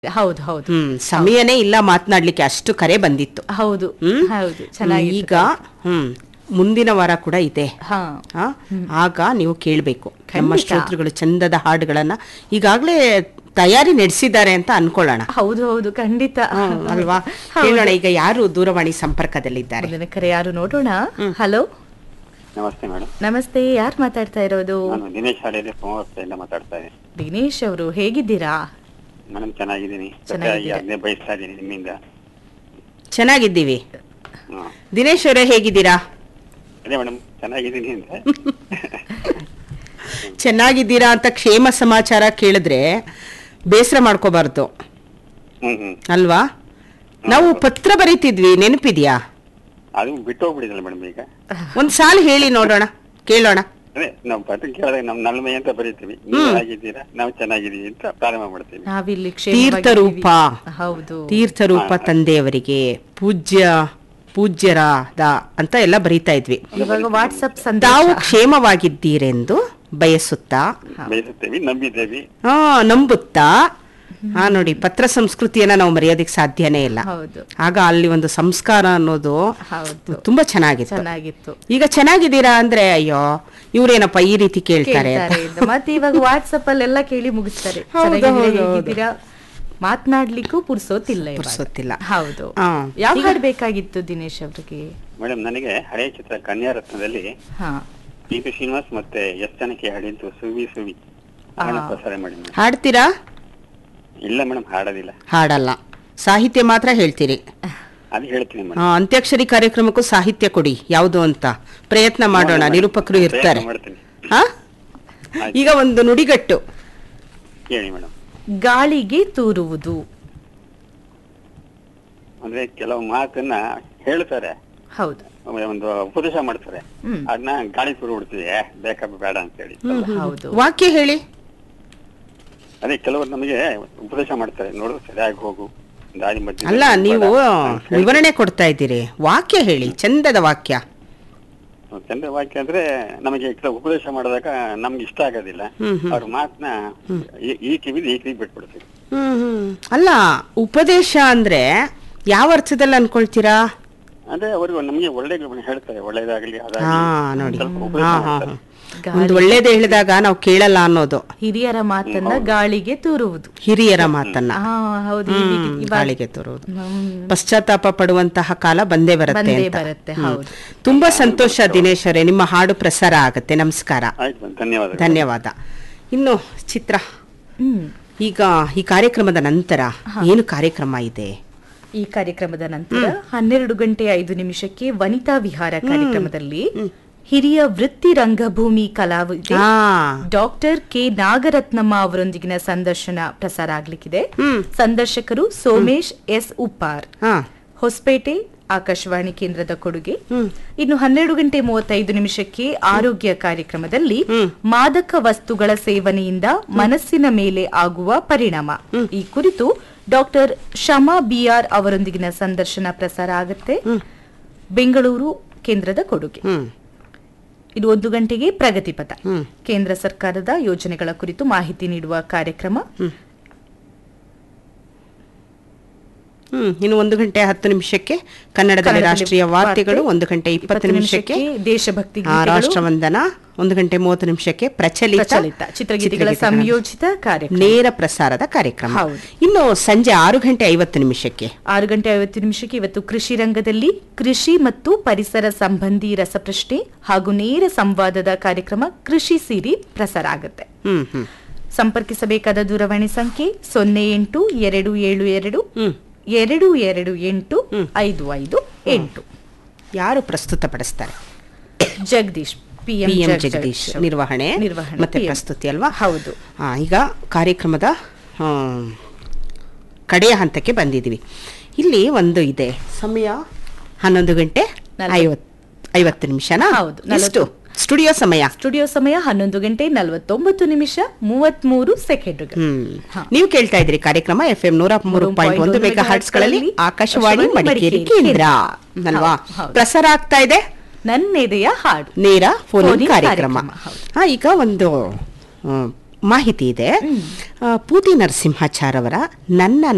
ಹೌದು ಹೌದು ಹ್ಮ್ ಸಮಯನೇ ಇಲ್ಲ ಮಾತನಾಡ್ಲಿಕ್ಕೆ ಅಷ್ಟು ಕರೆ ಬಂದಿತ್ತು ಹೌದು ಹ್ಮ್ ಹೌದು ಚೆನ್ನಾಗಿ ಈಗ ಹ್ಮ್ ಮುಂದಿನ ವಾರ ಕೂಡ ಇದೆ ಹಾ ಆ, ಆಗ ನೀವು ಕೇಳಬೇಕು ನಮ್ಮ ಖಂಡಿತ. ಶ್ರೋತೃಗಳು ಚಂದದ ಹಾಡುಗಳನ್ನ ಈಗಾಗಲೇ ತಯಾರಿ ನಡೆಸಿದ್ದಾರೆ ಅಂತ ಅನ್ಕೊಳ್ಳೋಣ ಹೌದು ಹೌದು ಖಂಡಿತ ಹ್ಮ್, ಅಲ್ವಾ ಹೌದು. ಕೇಳೋಣ ಈಗ ಯಾರು ದೂರವಾಣಿ ಸಂಪರ್ಕದಲ್ಲಿದ್ದಾರೆ ಮುಂದಿನ ಕರೆ ಯಾರು ನೋಡೋಣ ಹಲೋ ನಮಸ್ತೆ ಮೇಡಮ್ ನಮಸ್ತೆ ಯಾರು ಮಾತಾಡ್ತಾ ಇರೋದು ನಾನು ದಿನೇಶ್ ಹಾಲೇರಿ ಸೋಮವಾರದಿಂದ ಮಾತಾಡ್ತಾ ಇದ್ದೀನಿ ದಿನೇಶ್ ಅವರು ಹೇಗಿದ್ದೀರಾ ಮೇಡಮ್ ಚೆನ್ನಾಗಿದ್ದೀನಿ ಚೆನ್ನಾಗಿದ್ದೀರಾ? ಅದನ್ನೇ ಬಯಸ್ತಾ ಇದ್ದೀನಿ ನಿಮ್ಮಿಂದ ಚೆನ್ನಾಗಿದ್ದೀವಿ ಹ್ಮ್. ದಿನೇಶ್ ಅವರೇ ಹೇಗಿದ್ದೀರಾ ಅದೇ ಮೇಡಮ್ ಚೆನ್ನಾಗಿದ್ದೀನಿ ಅಂತ ಚೆನ್ನಾಗಿದ್ದೀರಾ ಅಂತ ಕ್ಷೇಮ ಸಮಾಚಾರ ಕೇಳಿದ್ರೆ ಬೇಸರ ಮಾಡ್ಕೋಬಾರ್ದು ಹ್ಮ್ ಹ್ಮ್ ಅಲ್ವಾ ನಾವು ಪತ್ರ ಬರೀತಿದ್ವಿ ನೆನಪಿದ್ಯಾ ಅದು ಬಿಟ್ಟು ಹೋಗ್ಬಿಟ್ಟಿದಲ್ಲ ಮೇಡಮ್ ಈಗ ಒಂದ್ ಸಾಲ ಹೇಳಿ ನೋಡೋಣ ಕೇಳೋಣ ಅದೇ ನಾವು ಪತ್ರ ಕೇಳಿದಾಗ ನಮ್ ನಲ್ಮೆ ಅಂತ ಬರೀತೀವಿ ನೀವು ಹೇಗಿದ್ದೀರಾ ನಾವು ಚೆನ್ನಾಗಿದ್ದೀವಿ ಅಂತ ಪ್ರಾರಂಭ ಮಾಡ್ತೀವಿ ನಾವಿಲ್ಲಿ ತೀರ್ಥರೂಪ ಕ್ಷೇಮವಾಗಿದ್ದೀವಿ. ಹೌದು ತೀರ್ಥರೂಪ ತಂದೆಯವರಿಗೆ ಪೂಜ್ಯ ಪೂಜ್ಯರಾದ ಅಂತ ಎಲ್ಲ ಬರೀತಾ ಇದ್ವಿ ಇವಾಗ ವಾಟ್ಸಪ್ ತಾವು ಸಂದೇಶ ಕ್ಷೇಮವಾಗಿದ್ದೀರೆಂದು ಬಯಸುತ್ತಾ ಬಯಸುತ್ತೇವೆ ನಂಬಿದ್ದೇವೆ ಆ ನಂಬುತ್ತಾ ಹಾ ನೋಡಿ ಪತ್ರ ಸಂಸ್ಕೃತಿಯನ್ನ ನಾವು ಮರೆಯೋದಕ್ಕೆ ಸಾಧ್ಯನೇ ಇಲ್ಲ ಹೌದು ಆಗ ಅಲ್ಲಿ ಒಂದು ಸಂಸ್ಕಾರ ಅನ್ನೋದು ಹೌದು ತುಂಬಾ ಚೆನ್ನಾಗಿತ್ತು ಚೆನ್ನಾಗಿತ್ತು ಈಗ ಚೆನ್ನಾಗಿದ್ದೀರಾ ಅಂದ್ರೆ ಅಯ್ಯೋ ಇವ್ರೇನಪ್ಪ ಈ ರೀತಿ ಕೇಳ್ತಾರೆ ಅಂತ. ಕೇಳ್ತಾರೆ ಅಂತ. ಮತ್ತೆ ಇವಾಗ ವಾಟ್ಸಪ್ ಅಲ್ಲೆಲ್ಲ ಕೇಳಿ ಮುಗಿಸ್ತಾರೆ ಹೌದು, ಚೆನ್ನಾಗಿದ್ದೀರಾ, ಹೌದು, ಹೌದು. ಹೇಗಿದ್ದೀರಾ ಮಾತನಾಡ್ಲಿಕ್ಕೂ ಪುರ್ಸೋತಿಲ್ಲ ಇವಾಗ. ಪುರ್ಸೊತ್ತಿಲ್ಲ. ಹೌದು ಆ, ಯಾವ ಈಗ- ಹಾಡು ಬೇಕಾಗಿತ್ತು ದಿನೇಶ್ ಅವ್ರಿಗೆ ಮೇಡಮ್ ನನಗೆ ಹಳೆಯ ಚಿತ್ರ ಕನ್ಯಾ ರತ್ನದಲ್ಲಿ ಹಾ ಪಿ ಪಿ ಶ್ರೀನಿವಾಸ್ ಮತ್ತೆ ಎಸ್ ಜನಕ್ಕೆ ಹಾಡಿದ್ದು ಸುವಿ ಸುವಿ ಹಾಡನ್ನ ಪ್ರಸಾರ ಮಾಡಿ ಮೇಡಮ್ ಹಾಡ್ತೀರಾ ಇಲ್ಲ ಮೇಡಮ್ ಹಾಡೋದಿಲ್ಲ ಹಾಡಲ್ಲ ಸಾಹಿತ್ಯ ಮಾತ್ರ ಹೇಳ್ತೀರಿ ಅದು ಹೇಳ್ತೀನಿ ಆ, ಮೇಡಮ್ ಅಂತ್ಯಾಕ್ಷರಿ ಕಾರ್ಯಕ್ರಮಕ್ಕೂ ಸಾಹಿತ್ಯ ಕೊಡಿ ಯಾವುದು ಅಂತ ಪ್ರಯತ್ನ ಮಾಡೋಣ ಮಾಡೋಣ. ನಿರೂಪಕರು ಇರ್ತಾರೆ ಪ್ರಯತ್ನ ಮಾಡ್ತೀನಿ. ಹಾ ಆಯ್ತು. ಈಗ ಒಂದು ನುಡಿಗಟ್ಟು ಹೇಳಿ ಮೇಡಮ್ ಗಾಳಿಗೆ ತೂರುವುದು ಅಂದ್ರೆ ಕೆಲವು ಮಾತನ್ನ ಹೇಳ್ತಾರೆ ಹೌದು ಒಂದು ಉಪದೇಶ ಮಾಡ್ತಾರೆ ಹ್ಮ್. ಅದನ್ನ ಗಾಳಿ ತುರು ಬಿಡ್ತೀವಿ ಏ, ಬೇಕಾ ಬೇಡ ಅಂತ ಹೇಳಿ ಹೌದು ವಾಕ್ಯ ಹೇಳಿ ಅದೇ ಕೆಲವರು ನಮಗೆ ಉಪದೇಶ ಮಾಡ್ತಾರೆ ನೋಡು ಸರಿಯಾಗಿ ಹೋಗು ದಾರಿ ಮಧ್ಯೆ ಅಲ್ಲ ನೀವು ವಿವರಣೆ ಕೊಡ್ತಾ ಇದ್ದೀರಿ ವಾಕ್ಯ ಹೇಳಿ ಚಂದದ ವಾಕ್ಯ ಚಂದ್ರ ವಾಕ್ಯ ಅಂದ್ರೆ ನಮಗೆ ಕೆಲವು ಉಪದೇಶ ಮಾಡಿದಾಗ ನಮ್ಗೆ ಇಷ್ಟ ಆಗೋದಿಲ್ಲ ಹ್ಮ್, ಹ್ಮ್. ಅವ್ರ ಮಾತನ್ನ ಈ- ಈ ಕಿವಿದ್ ಈ ಕಿವಿ ಬಿಟ್ಬಿಡ್ತೀವಿ ಹ್ಮ್ ಹ್ಮ್ ಅಲ್ಲ ಉಪದೇಶ ಅಂದ್ರೆ ಯಾವ ಅರ್ಥದಲ್ಲಿ ಅನ್ಕೊಳ್ತೀರಾ ಅಂದ್ರೆ ಅವ್ರಿಗೆ ನಮ್ಗೆ ಒಳ್ಳೆ ಹೇಳ್ತಾರೆ ಒಳ್ಳೇದಾಗ್ಲಿ ಹಾ ಅದಾಗ್ಲಿ ನೋಡಿ ಸ್ವಲ್ಪ ಉಪದೇಶ ಹಾ ಹಾ ಮಾಡ್ತಾರೆ. ಹಾ. ಒಂದು ಒಳ್ಳೇದೇ ಹೇಳಿದಾಗ ನಾವು ಕೇಳಲ್ಲ ಅನ್ನೋದು ಹಿರಿಯರ ಮಾತನ್ನ ಗಾಳಿಗೆ ತೂರುವುದು ಹಿರಿಯರ ಮಾತನ್ನ ಹಾ ಹೌದು ಹ್ಮ್, ಇವಾಗ- ಇವಾಗ- ಗಾಳಿಗೆ ತೋರುವುದು ಹ್ಮ್, ಪಶ್ಚಾತ್ತಾಪ ಪಡುವಂತಹ ಕಾಲ ಬಂದೇ ಬರುತ್ತೆ ಬಂದೇ ಅಂತ ಬರುತ್ತೆ ಹ್ಮ್. ಹೌದು ತುಂಬಾ ಸಂತೋಷ ದಿನೇಶ್ ಅವರೇ ನಿಮ್ಮ ಹಾಡು ಪ್ರಸಾರ ಆಗತ್ತೆ ನಮಸ್ಕಾರ ಆಯ್ತು ಮೇಡಮ್, ಧನ್ಯವಾದಗಳು ಧನ್ಯವಾದ ಇನ್ನು ಚಿತ್ರ ಹ್ಮ್ ಈಗ ಈ ಕಾರ್ಯಕ್ರಮದ ನಂತರ ಏನು ಕಾರ್ಯಕ್ರಮ ಇದೆ ಈ ಕಾರ್ಯಕ್ರಮದ ನಂತರ ಹನ್ನೆರಡು ಗಂಟೆ ಐದು ನಿಮಿಷಕ್ಕೆ ವನಿತಾ ವಿಹಾರ ಕಾರ್ಯಕ್ರಮದಲ್ಲಿ ಹಿರಿಯ ವೃತ್ತಿ ರಂಗಭೂಮಿ ಕಲಾವಿದೆ ಹಾ ಡಾಕ್ಟರ್ ಕೆ ನಾಗರತ್ನಮ್ಮ ಅವರೊಂದಿಗಿನ ಸಂದರ್ಶನ ಪ್ರಸಾರ ಆಗ್ಲಿಕ್ಕಿದೆ ಹ್ಮ್. ಸಂದರ್ಶಕರು ಸೋಮೇಶ್ ಎಸ್ ಉಪ್ಪಾರ್ ಹಾ ಹೊಸಪೇಟೆ ಆಕಾಶವಾಣಿ ಕೇಂದ್ರದ ಕೊಡುಗೆ ಇನ್ನು ಹನ್ನೆರಡು ಗಂಟೆ ಮೂವತ್ತೈದು ನಿಮಿಷಕ್ಕೆ ಆರೋಗ್ಯ ಕಾರ್ಯಕ್ರಮದಲ್ಲಿ ಮಾದಕ ವಸ್ತುಗಳ ಸೇವನೆಯಿಂದ ಮನಸ್ಸಿನ ಮೇಲೆ ಆಗುವ ಪರಿಣಾಮ ಈ ಕುರಿತು ಡಾಕ್ಟರ್ ಶಮಾ ಬಿಆರ್ ಅವರೊಂದಿಗಿನ ಸಂದರ್ಶನ ಪ್ರಸಾರ ಆಗುತ್ತೆ ಬೆಂಗಳೂರು ಕೇಂದ್ರದ ಕೊಡುಗೆ ಹ್ಮ್ ಇದು ಒಂದು ಗಂಟೆಗೆ ಪ್ರಗತಿಪಥ ಹ್ಮ್. ಕೇಂದ್ರ ಸರ್ಕಾರದ ಯೋಜನೆಗಳ ಕುರಿತು ಮಾಹಿತಿ ನೀಡುವ ಕಾರ್ಯಕ್ರಮ ಹ್ಮ್ ಇನ್ನು ಒಂದು ಗಂಟೆ ಹತ್ತು ನಿಮಿಷಕ್ಕೆ ಕನ್ನಡದಲ್ಲಿ ಕನ್ನಡದಲ್ಲಿ ರಾಷ್ಟ್ರೀಯ ವಾರ್ತೆಗಳು ವಾರ್ತೆ, ಒಂದು ಗಂಟೆ ಇಪ್ಪತ್ತು ನಿಮಿಷಕ್ಕೆ ದೇಶಭಕ್ತಿ ಆ, ಗೀತೆಗಳು, ರಾಷ್ಟ್ರವಂದನ ಒಂದು ಗಂಟೆ ಮೂವತ್ತು ನಿಮಿಷಕ್ಕೆ ಪ್ರಚಲಿತ ಪ್ರಚಲಿತ ಚಿತ್ರಗೀತೆಗಳ ಸಂಯೋಜಿತ ಕಾರ್ಯಕ್ರಮ ನೇರ ಪ್ರಸಾರದ ಕಾರ್ಯಕ್ರಮ ಹೌದು. ಇನ್ನು ಸಂಜೆ ಆರು ಗಂಟೆ ಐವತ್ತು ನಿಮಿಷಕ್ಕೆ ಆರು ಗಂಟೆ ಐವತ್ತು ನಿಮಿಷಕ್ಕೆ ಇವತ್ತು ಕೃಷಿ ರಂಗದಲ್ಲಿ ಕೃಷಿ ಮತ್ತು ಪರಿಸರ ಸಂಬಂಧಿ ರಸಪ್ರಶ್ನೆ ಹಾಗೂ ನೇರ ಸಂವಾದದ ಕಾರ್ಯಕ್ರಮ ಕೃಷಿ ಸಿರಿ ಪ್ರಸಾರ ಆಗುತ್ತೆ ಹ್ಮ್ ಹ್ಮ್ ಸಂಪರ್ಕಿಸಬೇಕಾದ ದೂರವಾಣಿ ಸಂಖ್ಯೆ ಸೊನ್ನೆ ಎಂಟು ಎರಡು ಏಳು ಎರಡು ಹ್ಮ್ ಎರಡು ಎರಡು ಎಂಟು ಐದು ಐದು ಎಂಟು ಯಾರು ಪ್ರಸ್ತುತಪಡಿಸ್ತಾರೆ Jagadish P P M Jagadish ನಿರ್ವಹಣೆ ನಿರ್ವಹಣೆ ಮತ್ತೆ PM. ಪ್ರಸ್ತುತಿ ಅಲ್ವಾ ಹೌದು ಆ, ಈಗ ಕಾರ್ಯಕ್ರಮದ ಆ, ಕಡೆಯ ಹಂತಕ್ಕೆ ಬಂದಿದ್ದೀವಿ ಇಲ್ಲಿ ಒಂದು ಇದೆ ಸಮಯ ಹನ್ನೊಂದು ಗಂಟೆ ನಲ್ವತ್ತು. ಐವತ್ ಐವತ್ತು ನಿಮಿಷನಾ ಹೌದು, ಎಷ್ಟು ನಲವತ್ತು. ಸ್ಟುಡಿಯೋ ಸಮಯ ಸ್ಟುಡಿಯೋ ಸಮಯ ಹನ್ನೊಂದು ಗಂಟೆ ನಲವತ್ತೊಂಬತ್ತು ನಿಮಿಷ ಮೂವತ್ಮೂರು ಸೆಕೆಂಡ್ಗಳು ಹ್ಮ್ ಹಾ. ನೀವು ಕೇಳ್ತಾ ಇದ್ರಿ ಕಾರ್ಯಕ್ರಮ ಎಫ್ ಎಂ ನೂರ ಮೂರು ಪಾಯಿಂಟ್ ಒಂದು ಮೆಗಾ ಹರ್ಟ್ಸ್ ಗಳಲ್ಲಿ ಆಕಾಶವಾಣಿ ಮಡಿಕೇರಿ ಕೇಂದ್ರ ಅಲ್ವಾ ಹೌದು, ಹೌದು. ಪ್ರಸಾರ ಆಗ್ತಾ ಇದೆ ನನ್ನೆದೆಯ ಹಾಡು ನೇರ ಫೋನ್ ಫೋನಿನ್ ಕಾರ್ಯಕ್ರಮ ಕಾರ್ಯಕ್ರಮ, ಹೌದು. ಹಾ ಈಗ ಒಂದು ಆ, ಮಾಹಿತಿ ಇದೆ ಆ, ಪೂತಿ ನರಸಿಂಹಾಚಾರ್ ಅವರ ನನ್ನ